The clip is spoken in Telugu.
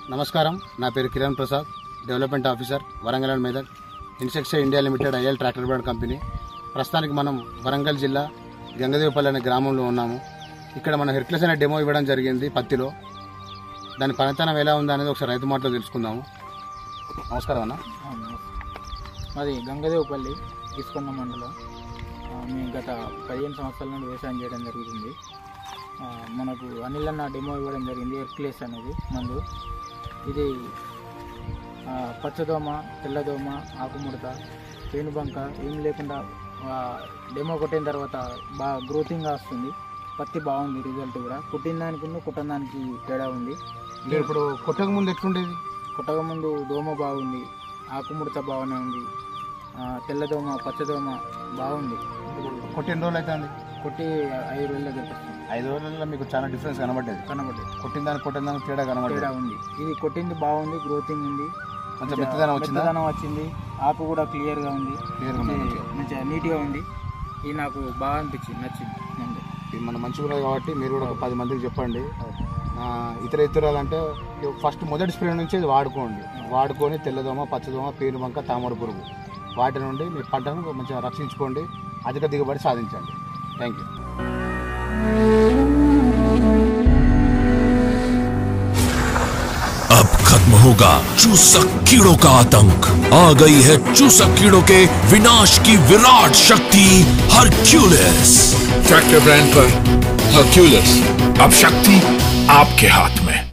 నమస్కారం నా పేరు Kiran Prasad development officer Warangal and Medak ఇన్సెక్సా India limited IL tractor brand company ప్రస్తుతానికి మనం వరంగల్ జిల్లా గంగదేవపల్లి అనే గ్రామంలో ఉన్నాము ఇక్కడ మనం హెర్క్లెస్ అనే డెమో ఇవ్వడం జరిగింది పత్తిలో దాని పనితనం ఎలా ఉందా అనేది ఒకసారి రైతు మాటలో తెలుసుకుందాము నమస్కారం అన్న మాది గంగదేవపల్లి తీసుకున్న మండలం ఆ, మేము గత పదిహేను సంవత్సరాల నుండి వ్యవసాయం చేయడం జరుగుతుంది ఆ, మనకు అనిల్ అన్న డెమో ఇవ్వడం జరిగింది ఎర్క్లేస్ అనేది మందు ఇది ఆ, పచ్చదోమ తెల్లదోమ ఆకుముడత పేనుబంక ఏం లేకుండా ఆ, డెమో కొట్టిన తర్వాత బాగా గ్రోతింగ్గా వస్తుంది పత్తి బాగుంది రిజల్ట్ కూడా కుట్టిన దానికి కుట్టిన దానికి తేడా ఉంది అంటే ఇప్పుడు కొట్టక ముందు ఎట్లుండేది కొట్టక ముందు దోమ బాగుంది ఆకుముడత బాగానే ఉంది ఆ, తెల్లదోమ పచ్చదోమ బాగుంది కొట్టి ఎన్ని రోజులు అవుతుంది కొట్టి ఐదు రోజుల దగ్గరికి వస్తుంది ఐదు రోజులలో మీకు చాలా డిఫరెన్స్ కనబడ్డది కనబడ్డది కొట్టిన దానికి కొట్టిన దానికి తేడా కనబడ్డది తేడా ఉంది ఇది కొట్టింది బాగుంది గ్రోతింగ్ ఉంది కొంచెం మెత్తదనం వచ్చిందా మెత్తదనం వచ్చింది ఆకు కూడా క్లియర్గా ఉంది క్లియర్గా ఉంది మంచి- మంచిగా నీట్గా ఉంది ఇది నాకు బాగా అనిపించింది నచ్చింది ముందు ఇది మన మంచిగా ఉన్నది కాబట్టి మీరు కూడా ఒక పది మందికి చెప్పండి ఆ, ఇతర ఇతరాలు అంటే ఫస్ట్ మొదటి స్ప్రే నుంచి ఇది వాడుకోండి వాడుకొని తెల్లదోమ పచ్చదోమ పేనుబంక తామర పురుగు వాటి నుండి మీ పంటను మంచిగా రక్షించుకోండి అధిక దిగుబడి సాధించండి థ్యాంక్ యూ अब खत्म होगा चूसक कीड़ों का आतंक आ गई है चूसक कीड़ों के विनाश की विराट शक्ति हरक्यूलिस ट्रैक्टर ब्रांड पर हर्क्यूलिस अब शक्ति आपके हाथ में